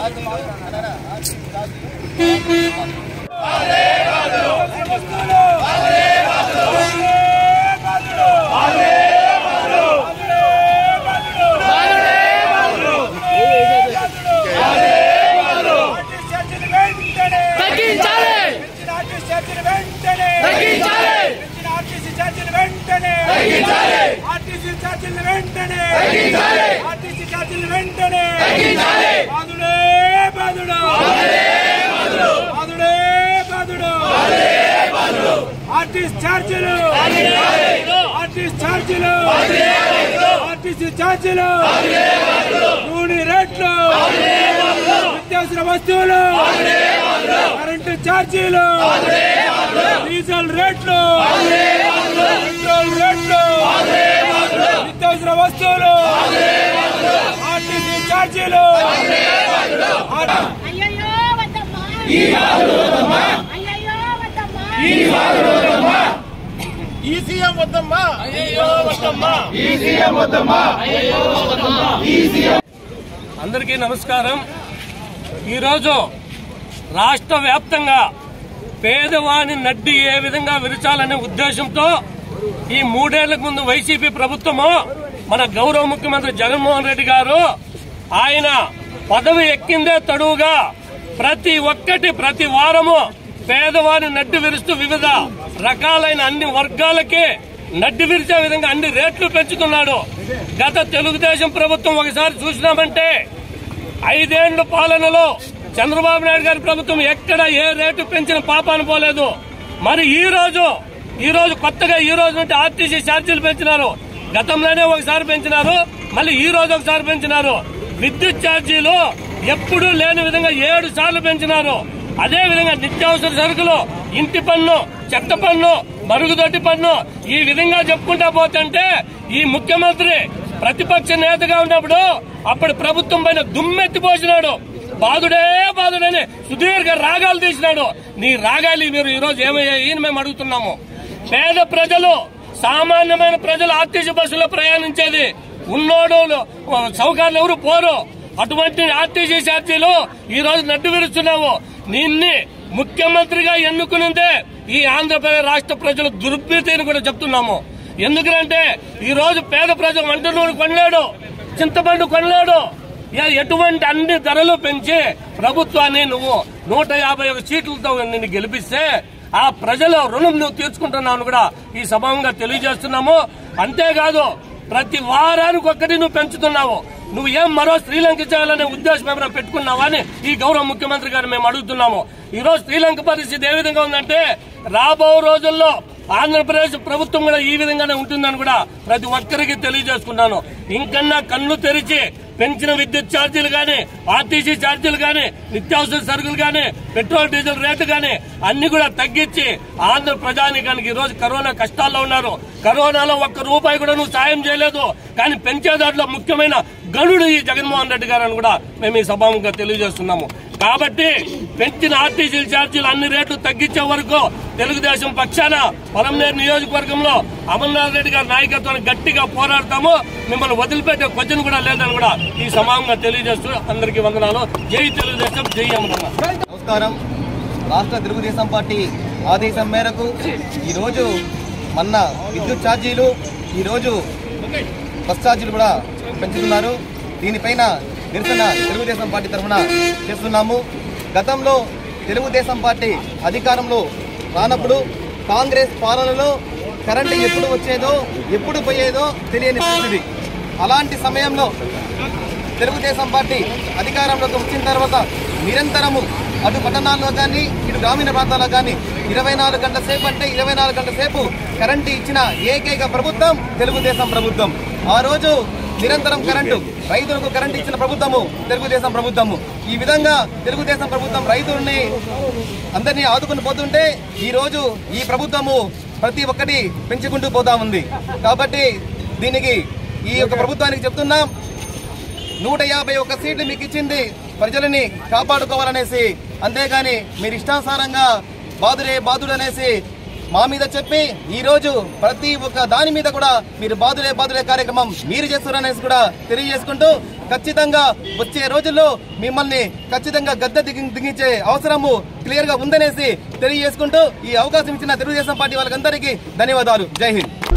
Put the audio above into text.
తగ్గించాలి తగ్గించాలి ఆర్టీసీ ఛార్జీలు వెంటనే తగ్గించాలి ఆర్టీసీ ఛార్జీలు వెంటనే తగ్గించాలి ఆర్టీసీ ఛార్జీలు వెంటనే తగ్గించాలి బాధుడే బాధుడు బాధుడే బాధుడు ఆర్టీసీ ఛార్జీలు ఆర్టీసీ ఛార్జీలు ఆర్టీసీ ఛార్జీలు నూనె రేట్లు నిత్యావసర వస్తువులు కరెంటు ఛార్జీలు డీజిల్ రేట్లు పెట్రోల్ రేట్లు నిత్యావసర వస్తువులు ఆర్టీసీ ఛార్జీలు ఆర్- అయ్యయ్యో వద్దమ్మా అయ్యయ్యో వద్దమ్మా ఈసీఎం వద్దమ్మా అందరికీ నమస్కారం ఈరోజు రాష్ట్ర వ్యాప్తంగా పేదవాని నడ్డి ఏ విధంగా విరచాలనే ఉద్దేశంతో ఈ మూడేళ్లకు ముందు వైసీపీ ప్రభుత్వము మన గౌరవ ముఖ్యమంత్రి జగన్మోహన్ రెడ్డి గారు ఆయన పదవి ఎక్కిందే తడువుగా ప్రతి ఒక్కటి ప్రతి వారము పేదవాని నడ్డి విరుస్తూ వివిధ రకాలైన అన్ని వర్గాలకి నడ్డి విరిచే విధంగా అన్ని రేట్లు పెంచుతున్నాడు గత తెలుగుదేశం ప్రభుత్వం ఒకసారి చూసినామంటే ఐదేళ్ల పాలనలో చంద్రబాబు నాయుడు గారి ప్రభుత్వం ఎక్కడ ఏ రేటు పెంచిన పాపాను పోలేదు మరి ఈ రోజు ఈ రోజు కొత్తగా ఈ రోజు నుండి ఆర్టీసీ ఛార్జీలు పెంచినారు గతంలోనే ఒకసారి పెంచినారు మళ్ళీ ఈ రోజు ఒకసారి పెంచినారు విద్యుత్ ఛార్జీలు ఎప్పుడూ లేని విధంగా ఏడు సార్లు పెంచినారు అదే విధంగా నిత్యావసర సరుకులు ఇంటి పన్ను చెత్త పన్ను మరుగుదొడ్డి పన్ను ఈ విధంగా చెప్పుకుంటా పోతుంటే ఈ ముఖ్యమంత్రి ప్రతిపక్ష నేతగా ఉన్నప్పుడు అప్పటి ప్రభుత్వం పైన దుమ్మెత్తిపోసినాడు బాధుడే బాధుడని సుదీర్ఘ రాగాలు తీసినాడు నీ రాగాలు మీరు ఈ రోజు ఏమయ్యాయి అని మేము అడుగుతున్నాము పేద ప్రజలు సామాన్యమైన ప్రజలు ఆర్టీసీ బస్సులో ప్రయాణించేది ఉన్నోడు సౌకర్యాలు ఎవరు పోరు అటువంటి ఆర్టీసీ ఛార్జీలు ఈ రోజు నడ్డు విరుస్తున్నావు నిన్ని ముఖ్యమంత్రిగా ఎన్నుకునిందే ఈ ఆంధ్రప్రదేశ్ రాష్ట్ర ప్రజల దుర్భీతిని కూడా చెప్తున్నాము ఎందుకంటే ఈ రోజు పేద ప్రజలు వంట నూనె కొనలేడు చింతపండు కొనలేడు ఎ- ఎటువంటి అన్ని ధరలు పెంచి ప్రభుత్వాన్ని నువ్వు నూట యాభై ఒక సీట్లతో నిన్ను గెలిపిస్తే ఆ ప్రజల రుణం నువ్వు తీర్చుకుంటున్నావు కూడా ఈ సభంగా తెలియజేస్తున్నాము అంతేకాదు ప్రతి వారానికి ఒక్కటి నువ్వు పెంచుతున్నావు నువ్వు ఏం మరో శ్రీలంక చేయాలనే ఉద్దేశం ఏమైనా పెట్టుకున్నావా అని ఈ గౌరవ ముఖ్యమంత్రి గారు మేము అడుగుతున్నాము ఈ రోజు శ్రీలంక పరిస్థితి ఏ విధంగా ఉందంటే రాబో రోజుల్లో ఆంధ్రప్రదేశ్ ప్రభుత్వం కూడా ఈ విధంగానే ఉంటుందని కూడా ప్రతి ఒక్కరికి తెలియజేసుకున్నాను ఇంకన్నా కన్ను తెరిచి పెంచిన విద్యుత్ ఛార్జీలు గాని ఆర్టీసీ ఛార్జీలు గాని నిత్యావసర సరుకులు గాని పెట్రోల్ డీజిల్ రేటు గాని అన్ని కూడా తగ్గించి ఆంధ్ర ప్రజానికానికి ఈ రోజు కరోనా కష్టాల్లో ఉన్నారు కరోనాలో ఒక్క రూపాయి కూడా నువ్వు సాయం చేయలేదు కానీ పెంచే దాంట్లో ముఖ్యమైన గనుడు ఈ జగన్మోహన్ రెడ్డి గారు అని కూడా మేము ఈ సభాముఖంగా తెలియజేస్తున్నాము కాబట్టి పెంచిన ఆర్టీసీ ఛార్జీలు అన్ని రేట్లు తగ్గించే వరకు తెలుగుదేశం పక్షాన పొలంనేరు నియోజకవర్గంలో అమర్నాథ్ రెడ్డి గారి నాయకత్వాన్ని గట్టిగా పోరాడతాము మిమ్మల్ని వదిలిపెట్టే క్వశ్చన్ కూడా లేదని కూడా ఈ సమానంగా తెలియజేస్తూ అందరికీ వందనాలు జై తెలుగుదేశం జై అమరనాథ్ నమస్కారం రాష్ట్ర తెలుగుదేశం పార్టీ ఆదేశం మేరకు ఈరోజు మొన్న విద్యుత్ ఛార్జీలు ఈరోజు బస్ ఛార్జీలు కూడా పెంచుతున్నారు దీనిపైన నిరసన తెలుగుదేశం పార్టీ తరఫున చేస్తున్నాము గతంలో తెలుగుదేశం పార్టీ అధికారంలో రానప్పుడు కాంగ్రెస్ పాలనలో కరెంటు ఎప్పుడు వచ్చేదో ఎప్పుడు పోయేదో తెలియని పరిస్థితి అలాంటి సమయంలో తెలుగుదేశం పార్టీ అధికారంలోకి వచ్చిన తర్వాత నిరంతరము అటు పట్టణాల్లో కానీ ఇటు గ్రామీణ ప్రాంతాల్లో కానీ ఇరవై నాలుగు గంటల సేపు అంటే ఇరవై నాలుగు గంటల సేపు కరెంటు ఇచ్చిన ఏకైక ప్రభుత్వం తెలుగుదేశం ప్రభుత్వం ఆ రోజు నిరంతరం కరెంటు రైతులకు కరెంటు ఇచ్చిన ప్రభుత్వము తెలుగుదేశం ప్రభుత్వము ఈ విధంగా తెలుగుదేశం ప్రభుత్వం రైతుల్ని అందరినీ ఆదుకుని పోతుంటే ఈ రోజు ఈ ప్రభుత్వము ప్రతి ఒక్కటి పెంచుకుంటూ పోతా ఉంది కాబట్టి దీనికి ఈ యొక్క ప్రభుత్వానికి చెప్తున్నాం నూట యాభై ఒక్క సీట్లు మీకు ఇచ్చింది ప్రజలని కాపాడుకోవాలనేసి అంతేగాని మీరు ఇష్టానుసారంగా బాధుడే బాధుడు అనేసి మా మీద చెప్పి ఈ రోజు ప్రతి ఒక్క దాని మీద కూడా మీరు బాదులే బాదులే కార్యక్రమం మీరు చేస్తున్నారనేసి కూడా తెలియజేసుకుంటూ ఖచ్చితంగా వచ్చే రోజుల్లో మిమ్మల్ని ఖచ్చితంగా గద్దె దిగి దిగించే అవసరము క్లియర్ గా ఉందనేసి తెలియజేసుకుంటూ ఈ అవకాశం ఇచ్చిన తెలుగుదేశం పార్టీ వాళ్ళకందరికీ ధన్యవాదాలు జై హింద్